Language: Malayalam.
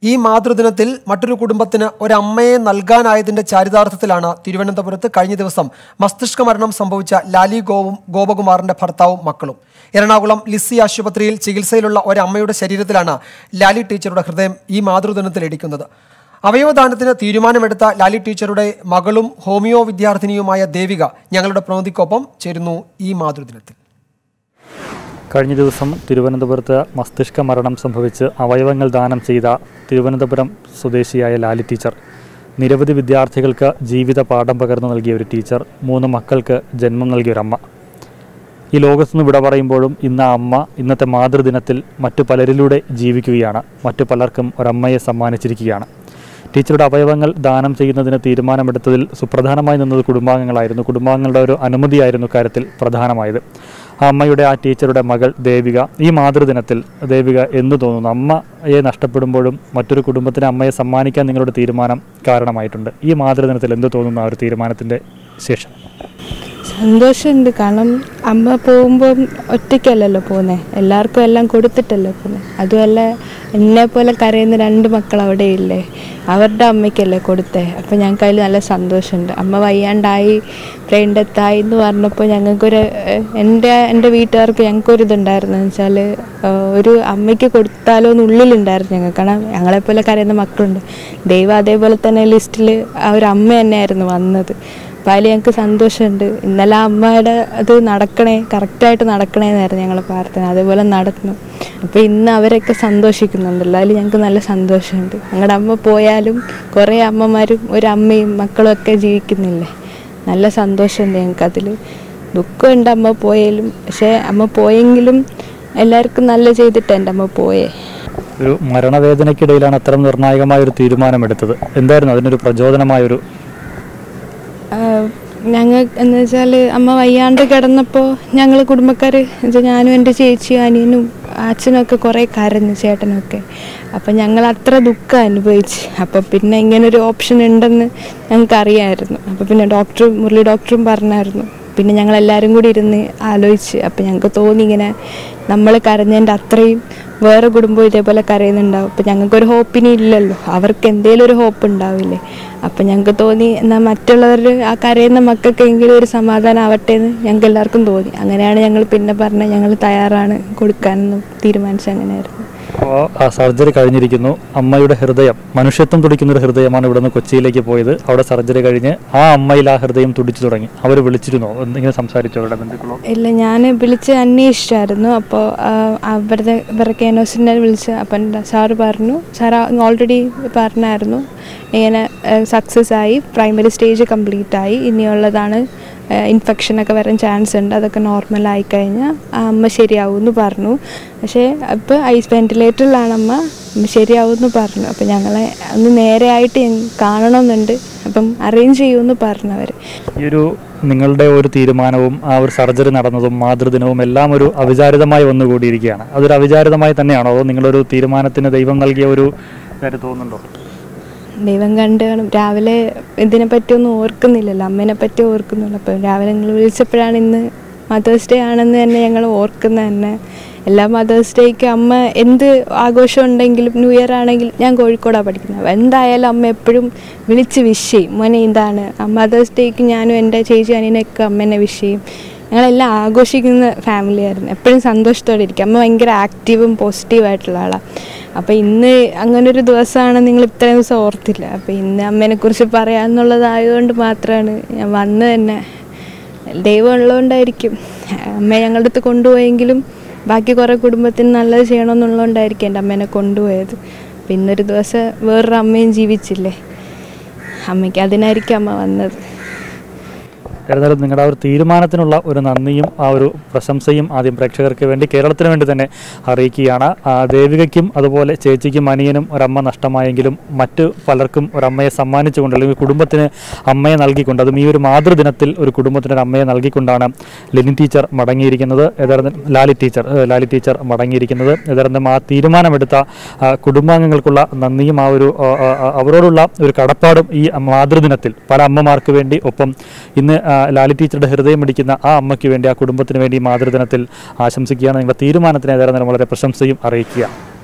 ഈ മാതൃദിനത്തിൽ മറ്റൊരു കുടുംബത്തിന് ഒരമ്മയെ നൽകാനായതിന്റെ ചാരിതാർത്ഥത്തിലാണ് തിരുവനന്തപുരത്ത് കഴിഞ്ഞ ദിവസം മസ്തിഷ്ക മരണം സംഭവിച്ച ലാലി ഗോവും ഗോപകുമാറിന്റെ ഭർത്താവും മക്കളും എറണാകുളം ലിസി ആശുപത്രിയിൽ ചികിത്സയിലുള്ള ഒരമ്മയുടെ ശരീരത്തിലാണ് ലാലി ടീച്ചറുടെ ഹൃദയം ഈ മാതൃദിനത്തിൽ ഇടിക്കുന്നത് അവയവദാനത്തിന് തീരുമാനമെടുത്ത ലാലി ടീച്ചറുടെ മകളും ഹോമിയോ വിദ്യാർത്ഥിനിയുമായ ദേവിക ഞങ്ങളുടെ പ്രതിനിധിക്കൊപ്പം ചേരുന്നു ഈ മാതൃദിനത്തിൽ കഴിഞ്ഞ ദിവസം തിരുവനന്തപുരത്ത് മസ്തിഷ്ക മരണം സംഭവിച്ച് അവയവങ്ങൾ ദാനം ചെയ്ത തിരുവനന്തപുരം സ്വദേശിയായ ലാലി ടീച്ചർ നിരവധി വിദ്യാർത്ഥികൾക്ക് ജീവിത പാഠം പകർന്നു നൽകിയ ഒരു ടീച്ചർ മൂന്ന് മക്കൾക്ക് ജന്മം നൽകിയ ഒരമ്മ ഈ ലോകത്തുനിന്ന് വിട പറയുമ്പോഴും ഇന്ന് ആ അമ്മ ഇന്നത്തെ മാതൃദിനത്തിൽ മറ്റു പലരിലൂടെ ജീവിക്കുകയാണ് മറ്റു പലർക്കും ഒരമ്മയെ സമ്മാനിച്ചിരിക്കുകയാണ് ടീച്ചറുടെ അവയവങ്ങൾ ദാനം ചെയ്യുന്നതിന് തീരുമാനമെടുത്തതിൽ സുപ്രധാനമായി നിന്നത് കുടുംബാംഗങ്ങളായിരുന്നു കുടുംബാംഗങ്ങളുടെ ഒരു അനുമതിയായിരുന്നു കാര്യത്തിൽ പ്രധാനമായത് ആ അമ്മയുടെ ആ ടീച്ചറുടെ മകൾ ദേവിക ഈ മാതൃദിനത്തിൽ ദേവിക എന്തു തോന്നുന്നു അമ്മയെ നഷ്ടപ്പെടുമ്പോഴും മറ്റൊരു കുടുംബത്തിന് അമ്മയെ സമ്മാനിക്കാൻ നിങ്ങളുടെ തീരുമാനം കാരണമായിട്ടുണ്ട് ഈ മാതൃദിനത്തിൽ എന്ത് തോന്നുന്നു ആ ഒരു തീരുമാനത്തിൻ്റെ ശേഷം സന്തോഷമുണ്ട് കാരണം അമ്മ പോകുമ്പോൾ ഒറ്റയ്ക്കല്ലല്ലോ പോകുന്നത് എല്ലാവർക്കും എല്ലാം കൊടുത്തിട്ടല്ലേ പോകുന്നത് അതുമല്ല എന്നെ പോലെ കരയുന്ന രണ്ട് മക്കൾ അവിടെ ഇല്ലേ അവരുടെ അമ്മയ്ക്കല്ലേ കൊടുത്തേ അപ്പോൾ ഞങ്ങൾക്ക് അതിൽ നല്ല സന്തോഷമുണ്ട് അമ്മ വയ്യാണ്ടായി ബ്രെയിൻ ഡെത്തായി എന്ന് പറഞ്ഞപ്പോൾ ഞങ്ങൾക്കൊരു ഏഹ്, എൻ്റെ എൻ്റെ വീട്ടുകാർക്ക് ഞങ്ങൾക്കൊരു ഇതുണ്ടായിരുന്നു എന്ന് വെച്ചാൽ ഒരു അമ്മയ്ക്ക് കൊടുത്താലോ എന്ന് ഉള്ളിലുണ്ടായിരുന്നു ഞങ്ങൾക്ക് കാരണം ഞങ്ങളെപ്പോലെ കരയുന്ന മക്കളുണ്ട് ദൈവം അതേപോലെ തന്നെ ലിസ്റ്റിൽ ആ ഒരു അമ്മ തന്നെയായിരുന്നു വന്നത് അപ്പോൾ അതിൽ ഞങ്ങൾക്ക് സന്തോഷമുണ്ട് ഇന്നലെ ആ അമ്മയുടെ അത് നടക്കണേ കറക്റ്റായിട്ട് നടക്കണേ എന്നായിരുന്നു ഞങ്ങൾ പ്രാർത്ഥന അതേപോലെ നടന്നു അപ്പോൾ ഇന്ന് അവരൊക്കെ സന്തോഷിക്കുന്നുണ്ടല്ലോ അതിൽ ഞങ്ങൾക്ക് നല്ല സന്തോഷമുണ്ട് ഞങ്ങളുടെ അമ്മ പോയാലും കുറേ അമ്മമാരും ഒരു അമ്മയും മക്കളും ഒക്കെ ജീവിക്കുന്നില്ലേ നല്ല സന്തോഷമുണ്ട് ഞങ്ങൾക്ക് അതിൽ ദുഃഖമുണ്ട് അമ്മ പോയാലും പക്ഷേ അമ്മ പോയെങ്കിലും എല്ലാവർക്കും നല്ല ചെയ്തിട്ട് എൻ്റെ അമ്മ പോയേ ഒരു മരണവേദനയ്ക്കിടയിലാണ് അത്തരം നിർണായകമായ ഒരു തീരുമാനമെടുത്തത് എന്തായിരുന്നു അതിനൊരു പ്രചോദനമായൊരു ഞങ്ങൾ എന്ന് വെച്ചാൽ അമ്മ വയ്യാണ്ട് കിടന്നപ്പോൾ ഞങ്ങൾ കുടുംബക്കാർ വെച്ചാൽ ഞാനും എൻ്റെ ചേച്ചിയും അനിയനും അച്ഛനൊക്കെ കുറേ കരഞ്ഞു ചേട്ടനൊക്കെ അപ്പം ഞങ്ങൾ അത്ര ദുഃഖം അനുഭവിച്ച് അപ്പം പിന്നെ ഇങ്ങനൊരു ഓപ്ഷൻ ഉണ്ടെന്ന് ഞങ്ങൾക്ക് അറിയാമായിരുന്നു അപ്പം പിന്നെ ഡോക്ടർ മുരളി ഡോക്ടറും പറഞ്ഞായിരുന്നു പിന്നെ ഞങ്ങൾ എല്ലാവരും കൂടി ഇരുന്ന് ആലോചിച്ച് അപ്പം ഞങ്ങൾക്ക് തോന്നി ഇങ്ങനെ നമ്മൾ കരഞ്ഞതിൻ്റെ അത്രയും വേറെ കുടുംബം ഇതേപോലെ കരയുന്നുണ്ടാവും അപ്പം ഞങ്ങൾക്കൊരു ഹോപ്പിനി ഇല്ലല്ലോ അവർക്ക് എന്തെങ്കിലും ഒരു ഹോപ്പ് ഉണ്ടാവില്ലേ അപ്പം ഞങ്ങൾക്ക് തോന്നി എന്നാൽ മറ്റുള്ളവർ ആ കരയുന്ന മക്കൾക്കെങ്കിലും ഒരു സമാധാനം ആവട്ടെ എന്ന് ഞങ്ങൾക്ക് എല്ലാവർക്കും തോന്നി അങ്ങനെയാണ് ഞങ്ങൾ പിന്നെ പറഞ്ഞത് ഞങ്ങൾ തയ്യാറാണ് കൊടുക്കാനെന്ന് തീരുമാനിച്ചത് അങ്ങനെയായിരുന്നു അപ്പോൾ ആ സർജറി കഴിഞ്ഞിരിക്കുന്നു അമ്മയുടെ ഹൃദയം മനുഷ്യത്വം തുടിക്കുന്ന ഒരു ഹൃദയമാണ് ഇവിടെ നിന്ന് കൊച്ചിയിലേക്ക് പോയത് അവിടെ സർജറി കഴിഞ്ഞ് ആ അമ്മയിൽ ആ ഹൃദയം തുടിച്ചു തുടങ്ങി അവർ വിളിച്ചിരുന്നോ എന്തെങ്കിലും സംസാരിച്ചോ അവരുടെ ബന്ധുക്കളോ ഇല്ല ഞാൻ വിളിച്ച് അന്വേഷിച്ചായിരുന്നു അപ്പോൾ അവരുടെ ഇവരുടെ കേനോസിനെ വിളിച്ച് അപ്പം എൻ്റെ സാറ് പറഞ്ഞു സാർ ഓൾറെഡി പറഞ്ഞായിരുന്നു ഇങ്ങനെ സക്സസ് ആയി പ്രൈമറി സ്റ്റേജ് കംപ്ലീറ്റ് ആയി ഇനിയുള്ളതാണ് ഇൻഫെക്ഷനൊക്കെ വരാൻ ചാൻസ് ഉണ്ട് അതൊക്കെ നോർമൽ ആയി കഴിഞ്ഞാൽ ആ അമ്മ ശരിയാവും എന്ന് പറഞ്ഞു പക്ഷേ ഇപ്പോൾ ഐസ് വെൻറ്റിലേറ്ററിലാണ് അമ്മ അമ്മ ശരിയാവും എന്ന് പറഞ്ഞു അപ്പം ഞങ്ങളെ ഒന്ന് നേരെ ആയിട്ട് ഞങ്ങ- കാണണമെന്നുണ്ട് അപ്പം അറേഞ്ച് ചെയ്യുമെന്ന് പറഞ്ഞവർ ഈ ഒരു നിങ്ങളുടെ ഒരു തീരുമാനവും ആ ഒരു സർജറി നടന്നതും മാതൃദിനവും എല്ലാം ഒരു അവിചാരിതമായി വന്നുകൂടിയിരിക്കുകയാണ് അതൊരു അവിചാരിതമായി തന്നെയാണോ അതോ നിങ്ങളൊരു തീരുമാനത്തിന് ദൈവം നൽകിയ ഒരു കാര്യം തോന്നുന്നുണ്ടോ ദൈവം കണ്ട് കാണും രാവിലെ ഇതിനെ പറ്റിയൊന്നും ഓർക്കുന്നില്ലല്ലോ അമ്മേനെ പറ്റി ഓർക്കുന്നുള്ളൂ അപ്പം രാവിലെ നിങ്ങൾ വിളിച്ചപ്പോഴാണ് ഇന്ന് മദേഴ്സ് ഡേ ആണെന്ന് തന്നെ ഞങ്ങൾ ഓർക്കുന്നത് തന്നെ എല്ലാ മദേഴ്സ് ഡേക്കും അമ്മ എന്ത് ആഘോഷം ഉണ്ടെങ്കിലും ന്യൂ ഇയർ ആണെങ്കിലും ഞാൻ കോഴിക്കോടാണ് പഠിക്കുന്നത് അപ്പോൾ എന്തായാലും അമ്മ എപ്പോഴും വിളിച്ച് വിഷ് ചെയ്യും മോനെ ഇതാണ് മദേഴ്സ് ഡേക്ക് ഞാനും എൻ്റെ ചേച്ചി അനിയനൊക്കെ അമ്മേനെ വിഷ് ചെയ്യും ഞങ്ങളെല്ലാം ആഘോഷിക്കുന്ന ഫാമിലി ആയിരുന്നു എപ്പോഴും സന്തോഷത്തോടെ ഇരിക്കും അമ്മ ഭയങ്കര ആക്റ്റീവും പോസിറ്റീവായിട്ടുള്ള ആളാണ് അപ്പോൾ ഇന്ന് അങ്ങനെ ഒരു ദിവസമാണ് നിങ്ങൾ ഇത്രയും ദിവസം ഓർത്തില്ല അപ്പോൾ ഇന്ന് അമ്മേനെ കുറിച്ച് പറയാമെന്നുള്ളതായതുകൊണ്ട് മാത്രമാണ് ഞാൻ വന്നത് തന്നെ ദൈവം ഉള്ളതുകൊണ്ടായിരിക്കും അമ്മയെ ഞങ്ങളുടെ അടുത്ത് കൊണ്ടുപോയെങ്കിലും ബാക്കി കുറേ കുടുംബത്തിന് നല്ലത് ചെയ്യണമെന്നുള്ളതുകൊണ്ടായിരിക്കും എൻ്റെ അമ്മേനെ കൊണ്ടുപോയത് അപ്പം ഇന്നൊരു ദിവസം വേറൊരു അമ്മയും ജീവിച്ചില്ലേ അമ്മയ്ക്ക് അതിനായിരിക്കും അമ്മ വന്നത് ഏതായാലും നിങ്ങളുടെ ആ ഒരു തീരുമാനത്തിനുള്ള ഒരു നന്ദിയും ആ ഒരു പ്രശംസയും ആദ്യം പ്രേക്ഷകർക്ക് വേണ്ടി കേരളത്തിന് വേണ്ടി തന്നെ അറിയിക്കുകയാണ് ആ ദേവികയ്ക്കും അതുപോലെ ചേച്ചിക്കും അനിയനും ഒരമ്മ നഷ്ടമായെങ്കിലും മറ്റു പലർക്കും ഒരമ്മയെ സമ്മാനിച്ചുകൊണ്ട് അല്ലെങ്കിൽ കുടുംബത്തിന് അമ്മയെ നൽകിക്കൊണ്ട് അതും ഈ ഒരു മാതൃദിനത്തിൽ ഒരു കുടുംബത്തിന് ഒരു അമ്മയെ നൽകിക്കൊണ്ടാണ് ലെനിൻ ടീച്ചർ മടങ്ങിയിരിക്കുന്നത് ഏതായാലും ലാലി ടീച്ചർ ഏഹ് ലാലി ടീച്ചർ മടങ്ങിയിരിക്കുന്നത് ഏതായാലും ആ തീരുമാനമെടുത്ത ആ, കുടുംബാംഗങ്ങൾക്കുള്ള നന്ദിയും ആ ഒരു ആ, ആ, ആ, അവരോടുള്ള ഒരു കടപ്പാടും ഈ മാതൃദിനത്തിൽ പല അമ്മമാർക്ക് വേണ്ടി ഒപ്പം ഇന്ന് ആ, ലാലി ടീച്ചറുടെ ഹൃദയം ഇടിക്കുന്ന ആ അമ്മയ്ക്ക് വേണ്ടി ആ കുടുംബത്തിന് വേണ്ടി ഈ മാതൃദിനത്തിൽ ആശംസിക്കുകയാണ് നിങ്ങളുടെ തീരുമാനത്തിന് ഏതായാലും വളരെ പ്രശംസയും അറിയിക്കുക